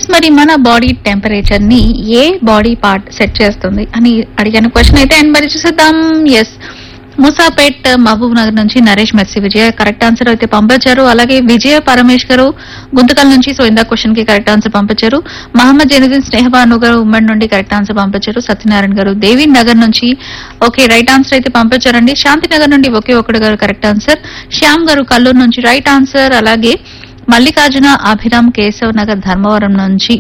yes మరి మన body temperature ని ఏ బాడీ పార్ట్ సెట్ చేస్తుంది అని అడిగిన క్వశ్చన్ అయితే అండ్ మరి చూసేద్దాం ఎస్ ముసాపేట్ మహబూబ్ నగర్ నుంచి Naresh Mercy Vijaya correct answer అయితే పంపించారు అలాగే విజయ పరమేష్ గారు గుంతకల్ నుంచి సో ఇందా క్వశ్చన్ కి కరెక్ట్ ఆన్సర్ పంపించారు మహమ్మద్ జైనుద్దీన్ స్నేహబాను గారు ఉమ్మడి నుండి కరెక్ట్ ఆన్సర్ పంపించారు సత్యనారాయణ గారు దేవి నగర్ నుంచి ఓకే రైట్ ఆన్సర్ అయితే పంపించారండి శాంతి నగర్ నుండి ఒకే ఒకటి గారు కరెక్ట్ ఆన్సర్ శ్యామ్ గారు కల్లూరు నుంచి రైట్ ఆన్సర్ అలాగే మల్లికార్జున అభిరామ్ కేశవ్ నగర్ ధర్మవరం నుంచి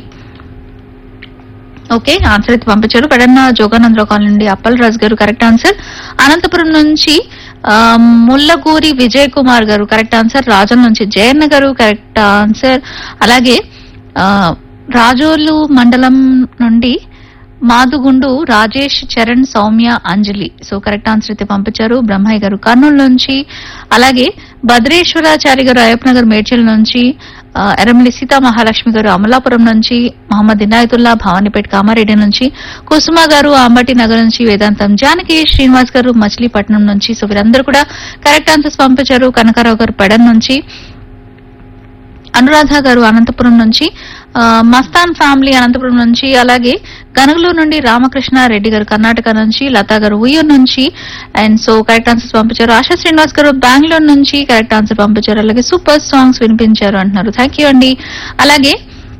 ఓకే ఆన్సర్ అయితే పంపించారు పెడన్న జోగానందరావు కాలనీ నుండి అప్పల్ రాజు గారు కరెక్ట్ ఆన్సర్ అనంతపురం నుంచి ఆ, ముల్లగూరి విజయ్ కుమార్ గారు కరెక్ట్ ఆన్సర్ రాజం నుంచి జయన్న గారు కరెక్ట్ ఆన్సర్ అలాగే ఆ, రాజోలు మండలం నుండి Madugundu Rajesh Charan Soumya Anjali so correct answer అయితే పంపించారు బ్రహ్మయ్య గారు కర్నూలు నుంచి అలాగే భద్రేశ్వరాచారి గారు అయ్యప్పనగర్ మేడ్చల్ నుంచి ఆ, ఎర్రమల్లి సీతా మహాలక్ష్మి గారు అమలాపురం నుంచి మహమ్మద్ ఇనాయతుల్లా భవానీపేట కామారెడ్డి నుంచి కుసుమ గారు అంబటి నగర్ నుంచి వేదాంతం జానకి శ్రీనివాస్ గారు మచిలీపట్నం నుంచి సో వీరందరూ కూడా కరెక్ట్ ఆన్సర్స్ పంపించారు కనకారావు గారు పెడన్ నుంచి అనురాధ గారు అనంతపురం నుంచి ఆ, మస్తాన్ ఫ్యామిలీ అనంతపురం నుంచి అలాగే గనగలూరు నుండి రామకృష్ణ రెడ్డి గారు కర్ణాటక నుంచి లతా గారు ఉయ్యూరు నుంచి అండ్ సో కరెక్ట్ ఆన్సర్స్ పంపించారు ఆశా శ్రీనివాస్ గారు బెంగళూరు నుంచి కరెక్ట్ ఆన్సర్ పంపించారు అలాగే సూపర్ సాంగ్స్ వినిపించారు అంటున్నారు థ్యాంక్ యూ అండి అలాగే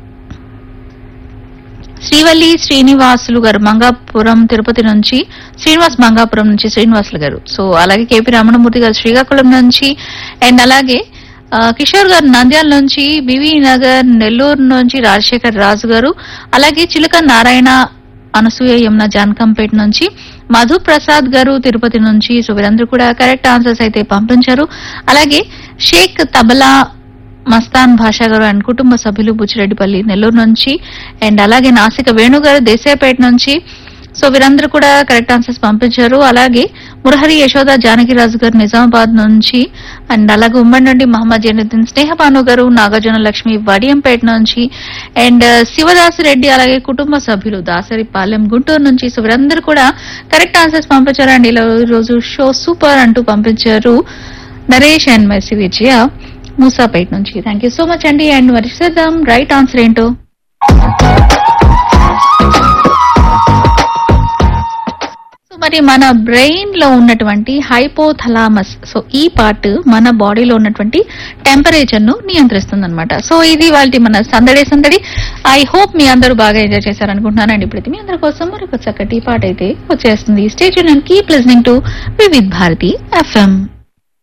శ్రీవల్లి శ్రీనివాసులు గారు మంగాపురం తిరుపతి నుంచి శ్రీనివాస్ మంగాపురం నుంచి శ్రీనివాసులు గారు సో అలాగే కేపీ రమణమూర్తి గారు శ్రీకాకుళం నుంచి అండ్ అలాగే ఆ, కిషోర్ గారు నంద్యాల నుంచి బివి నగర్ నెల్లూరు నుంచి రాజశేఖర్ రాజు గారు అలాగే చిలక నారాయణ అనసూయ యమున జానకంపేట నుంచి మధు ప్రసాద్ గారు తిరుపతి నుంచి సో వీరందరూ కూడా కరెక్ట్ ఆన్సర్స్ అయితే పంపించారు అలాగే షేక్ తబలా మస్తాన్ భాషా గారు అండ్ కుటుంబ సభ్యులు బుచ్చిరెడ్డిపల్లి నెల్లూరు నుంచి అండ్ అలాగే నాసిక వేణు గారు దేశాయపేట నుంచి సో వీరందరూ కూడా కరెక్ట్ ఆన్సర్స్ పంపించారు అలాగే మురహరి యశోద జానకిరాజు గారు నిజామాబాద్ నుంచి అండ్ అలాగే ఉమ్మడి నుండి మహమ్మద్ జైనుద్దీన్ స్నేహబాను గారు నాగార్జున లక్ష్మి వడియంపేట నుంచి అండ్ శివదాసి రెడ్డి అలాగే కుటుంబ సభ్యులు దాసరిపాలెం గుంటూరు నుంచి సో వీరందరూ కూడా కరెక్ట్ ఆన్సర్స్ పంపించారు అండ్ ఇలా ఈ రోజు షో సూపర్ అంటూ పంపించారు నరేష్ అండ్ మెర్సి విజయ మూసాపేట్ నుంచి థ్యాంక్ యూ సో మచ్ అండి అండ్ మరి చూద్దాం రైట్ ఆన్సర్ ఏంటో సో మరి మన బ్రెయిన్ లో ఉన్నటువంటి హైపోథలామస్ సో ఈ పార్ట్ మన బాడీలో ఉన్నటువంటి టెంపరేచర్ ను నియంత్రిస్తుంది అనమాట సో ఇది వాళ్ళ మన సందడి సందడి ఐ హోప్ మీ అందరూ బాగా ఎంజాయ్ చేశారనుకుంటున్నానండి ఇప్పుడైతే మీ అందరి కోసం మరొక చక్కటి పాట అయితే వచ్చేస్తుంది stage and keep listening to Vividh Bharati FM